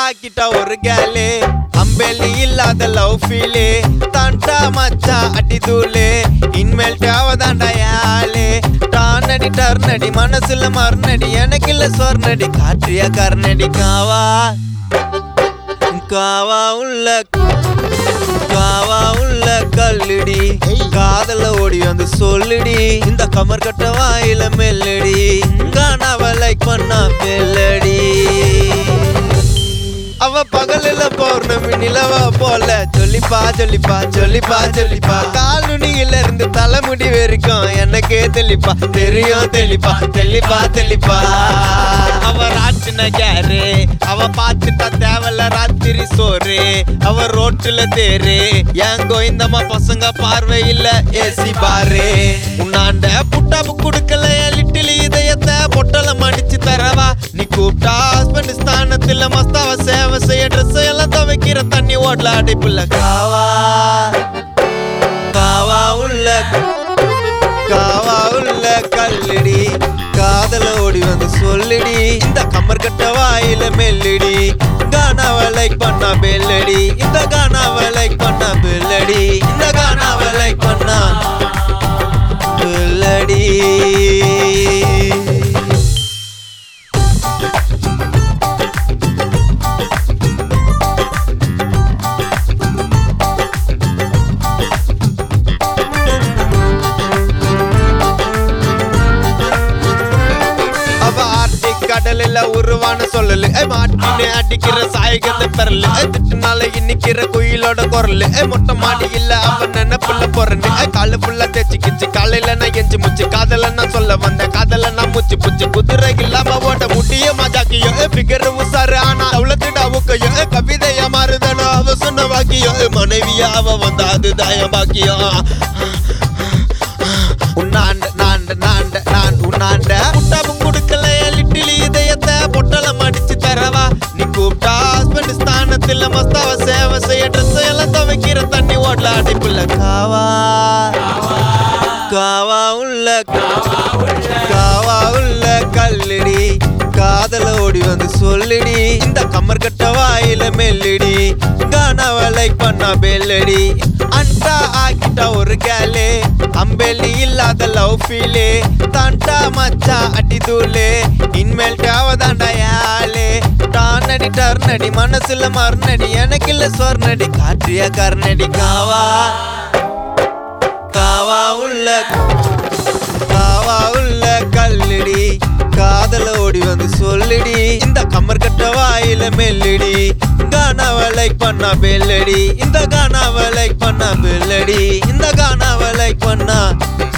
ஆக்கிட்டா ஒரு கேலு அம்பேலி இல்லாத love feel தாண்டா மச்சான் அடி தூளு இன்மேல் தேவதாண்டா யாழு டானடி டர்னடி மனசுல மறுநடி எனக்கு இல்ல சொர்ணடி காற்றிய கர்ணடி காவா காவா உள்ள காவா உள்ள கல்லுடி காதல ஓடி வந்து சொல்லுடி இந்த கமர் கட்ட வாயில மெல்லடி காணாவ லைக் பண்ணா பெல்லடி அவ பகலில பௌர்ணமி நிலவா போல சொல்லிப்பா சொல்லிப்பா சொல்லிப்பா சொல்லிப்பா கால் நுனியில இருந்து தலைமுடி வரைக்கும் எனக்கே தெளிப்பா தெரியும் தெளிப்பா தெளிப்பா தெளிப்பா அவ ராட்டின கேரு அவ பாத்துட்டா தேவல ராத்திரி சோறு அவ ரோட்டுல தேரு என் கோயந்தம்மா பசங்க பார்வை இல்ல ஏசி பாரு உன்னாண்ட புட்டாப்பு குடுக்கல என் லிட்டில் இதயத்தை பொட்டல மடிச்சு தரவா நீ கூப்பிட்டா ஹஸ்பண்ட் ஸ்தானத்துல மஸ்தாவ சேவை செய்ய ட்ரெஸ் எல்லாம் துவைக்கிற தண்ணி ஓடல அடைப்புல காவா காவா உள்ள காவா உள்ள கல்லுடி காதல ஓடி வந்து சொல்லுடி இந்த கம்மர் கட்ட வாயில மெல்லுடி கானாவை லைக் பண்ணா பெல்லடி இந்த கானாவை லைக் பண்ணா பெல்லடி இந்த கானாவை லைக் பண்ணா பெல்லடி அவ ஆர்டிக் கடலில் உருவான சொல்லலு ஏ மாட்டின்னு அடிக்கிற சாயகத்தை பெறலு ஏ திட்டுனால இன்னிக்கிற குயிலோட குரலு ஏ மொட்டை மாடி இல்ல அவ நினைப்புல பொறண்டு ஏ காலு ஃபுல்லா தேய்ச்சி கிச்சு காலையில நான் எஞ்சி முச்சு காதல நான் சொல்ல வந்தேன் காதல நான் முச்சு புச்சு குதிரை இல்லாம ஓட முடிய மஜாக்கியோ ஏ பிகர் உசாரு ஆனா அவ்வளோத்துடா ஊக்கையோ ஏ கவிதையா மாறுதனோ அவ சொன்ன வாக்கியோ ஏ மனைவியா அவ வந்தா அதுதான் என் பாக்கியம் உன்னாண்ட நாண்ட நாண்ட நான் உன்னாண்ட முட்டாப்பும் கொடுக்கல என் லிட்டில் இதயத்தை பொட்டலம் அடிச்சு தரவா நீ கூப்பிட்டா ஹஸ்பண்ட் ஸ்தானத்துல மஸ்தாவ சேவை செய்ய ட்ரெஸ் எல்லாம் துவைக்கிற தண்ணி ஓடல அடைப்புல காவா காவா உள்ள காவா உள்ள கல்லுடி காதல ஓடி வந்து சொல்லுடி இந்த கம்மர் கட்ட வாயில மெல்லுடி கானாவை லைக் பண்ணா பெல்லடி அண்டா ஆக்கிட்டா ஒரு கேலு அம்பேலி இல்லாத லவ் ஃபீலு தாண்டா மச்சான் அடி தூளு இன்மேல் தேவதாண்டா யாழு டானடி டர்னடி மனசுல மறுநடி எனக்கு இல்ல சொர்ணடி காற்றிய கர்ணடி காவா காவா உள்ள காவா உள்ள கல்லுடி காதல ஓடி வந்து சொல்லுடி இந்த கம்மர் கட்ட வாயில மெல்லுடி கானாவை லைக் பண்ணா பெல்லடி இந்த கானாவை லைக் பண்ணா பெல்லடி இந்த கானாவை லைக் பண்ணா